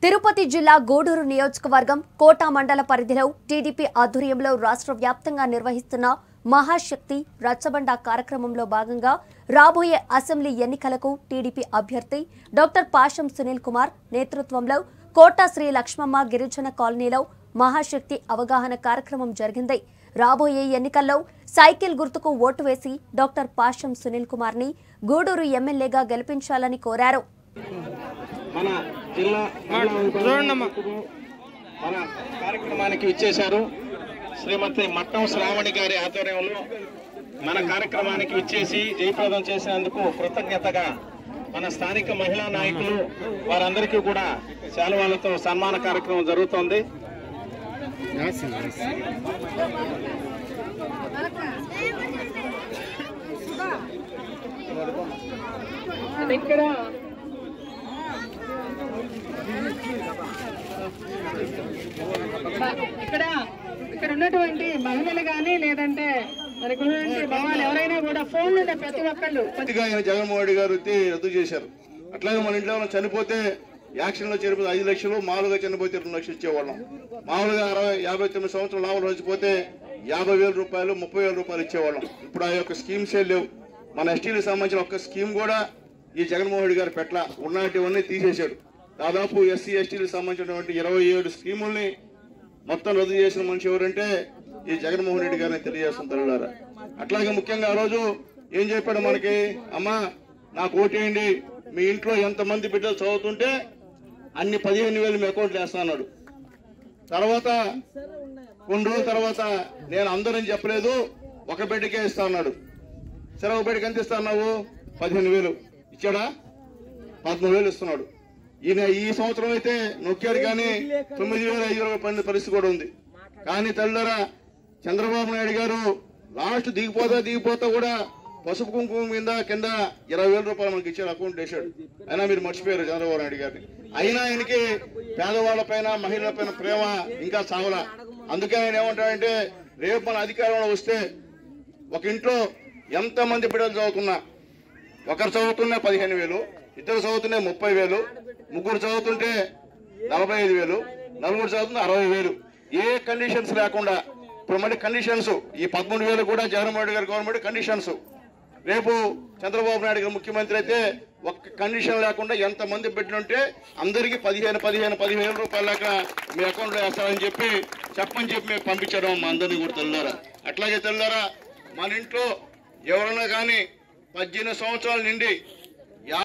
తిరుపతి జిల్లా గూడూరు నియోజకవర్గం కోటా మండల పరిధిలో టీడీపీ ఆధ్వర్యంలో రాష్ట్ర వ్యాప్తంగా నిర్వహిస్తున్న మహాశక్తి రచ్చబండ కార్యక్రమంలో భాగంగా రాబోయే అసెంబ్లీ ఎన్నికలకు టీడీపీ అభ్యర్థి డాక్టర్ పాషం సునీల్ కుమార్ నేతృత్వంలో కోటా శ్రీ లక్ష్మమ్మ గిరిజన కాలనీలో మహాశక్తి అవగాహన కార్యక్రమం జరిగింది రాబోయే ఎన్నికల్లో సైకిల్ గుర్తుకు ఓటు వేసి డాక్టర్ పాషం సునీల్ కుమార్ ని గూడూరు ఎమ్మెల్యేగా గెలిపించాలని కోరారు మన జిల్లా మహిళా విభాగం మన కార్యక్రమానికి విచ్చేశారు శ్రీమతి మట్టం శ్రావణి గారి ఆధ్వర్యంలో మన కార్యక్రమానికి విచ్చేసి జయప్రదం చేసినందుకు కృతజ్ఞతగా మన స్థానిక మహిళా నాయకులు వారందరికీ కూడా శాలువాలతో సన్మాన కార్యక్రమం జరుగుతోంది ఇక్కడ ఇక్కడ ఇక్కడ ఉన్నటువంటి మహిళలు కానీ లేదంటే మనకు ఉన్నటువంటి భవాలు ఎవరైనా కూడా ఫోన్ నుండి ప్రతి ఒక్కళ్ళు పూర్తిగా ఆయన జగన్మోహన్ రెడ్డి గారు వచ్చి రద్దు చేశారు అట్లాగే మన ఇంట్లో ఎవరైనా చనిపోతే యాక్షన్ లో చనిపోతే ఐదు లక్షలు మామూలుగా చనిపోతే రెండు లక్షలు ఇచ్చేవాళ్ళం మామూలుగా అరవై యాభై తొమ్మిది సంవత్సరాల లాభం వచ్చిపోతే యాభై వేల రూపాయలు ముప్పై వేల రూపాయలు ఇచ్చేవాళ్ళం ఇప్పుడు ఆ యొక్క స్కీమ్సే లేవు మన ఎస్టీలకు సంబంధించిన ఒక్క స్కీమ్ కూడా ఈ జగన్మోహన్ రెడ్డి గారు పెట్ల ఉన్నటివన్నీ తీసేశాడు దాదాపు ఎస్సీ ఎస్టీలకు సంబంధించినటువంటి ఇరవై ఏడు స్కీముల్ని మొత్తం రద్దు చేసిన మనిషి ఎవరంటే ఈ జగన్మోహన్ రెడ్డి గారిని తెలియజేస్తుంటారు అట్లాగే ముఖ్యంగా ఆ రోజు ఏం చెప్పాడు మనకి అమ్మా నాకు ఓటేయండి మీ ఇంట్లో ఎంతమంది బిడ్డలు చదువుతుంటే అన్ని పదిహేను వేలు మీ అకౌంట్లో వేస్తా అన్నాడు తర్వాత కొన్ని రోజుల తర్వాత నేను అందరని చెప్పలేదు ఒక బిడ్డకే ఇస్తా అన్నాడు సరే ఒక బిడ్డకి ఎంత ఇస్తా అన్నావు పదిహేను వేలు ఇచ్చాడా పదమూడు వేలు ఇస్తున్నాడు ఈయన ఈ సంవత్సరం అయితే నొక్కాడు కానీ తొమ్మిది వేల ఐదు వేల పడిన పరిస్థితి కూడా ఉంది కానీ తల్లిదరా చంద్రబాబు నాయుడు గారు లాస్ట్ దిగిపోతా దిగిపోతా కూడా పసుపు కుంకుమ మీద కింద ఇరవై వేల రూపాయలు మనకి ఇచ్చాడు అకౌంట్ వేశాడు అయినా మీరు మర్చిపోయారు చంద్రబాబు నాయుడు గారిని అయినా ఆయనకి పేదవాళ్ళ పైన మహిళల పైన ప్రేమ ఇంకా చావలా అందుకే ఆయన ఏమంటాడంటే రేపు మన అధికారంలో వస్తే ఒక ఇంట్లో ఎంతమంది బిడ్డలు చదువుతున్నా ఒకరు చదువుతున్నా పదిహేను వేలు ఇద్దరు చదువుతుంటే ముప్పై వేలు ముగ్గురు చదువుతుంటే నలభై ఐదు వేలు నలుగురు చదువుతుంటే అరవై వేలు ఏ కండిషన్స్ లేకుండా ఇప్పుడు మళ్ళీ కండిషన్స్ ఈ పదమూడు వేలు కూడా జగన్మోహన్ రెడ్డి గారి గవర్నమెంట్ కండిషన్స్ రేపు చంద్రబాబు నాయుడు గారు ముఖ్యమంత్రి అయితే ఒక్క కండిషన్ లేకుండా ఎంత మంది బిడ్డలుంటే అందరికీ పదిహేను పదిహేను పదిహేను రూపాయల దాకా మీ అకౌంట్లో వేస్తారని చెప్పి చెప్పని చెప్పి మేము పంపించడం మా అందరినీ కూడా తెల్లారా అట్లాగే తెల్లారా మన ఇంట్లో ఎవరైనా కానీ పద్దెనిమిది సంవత్సరాల నుండి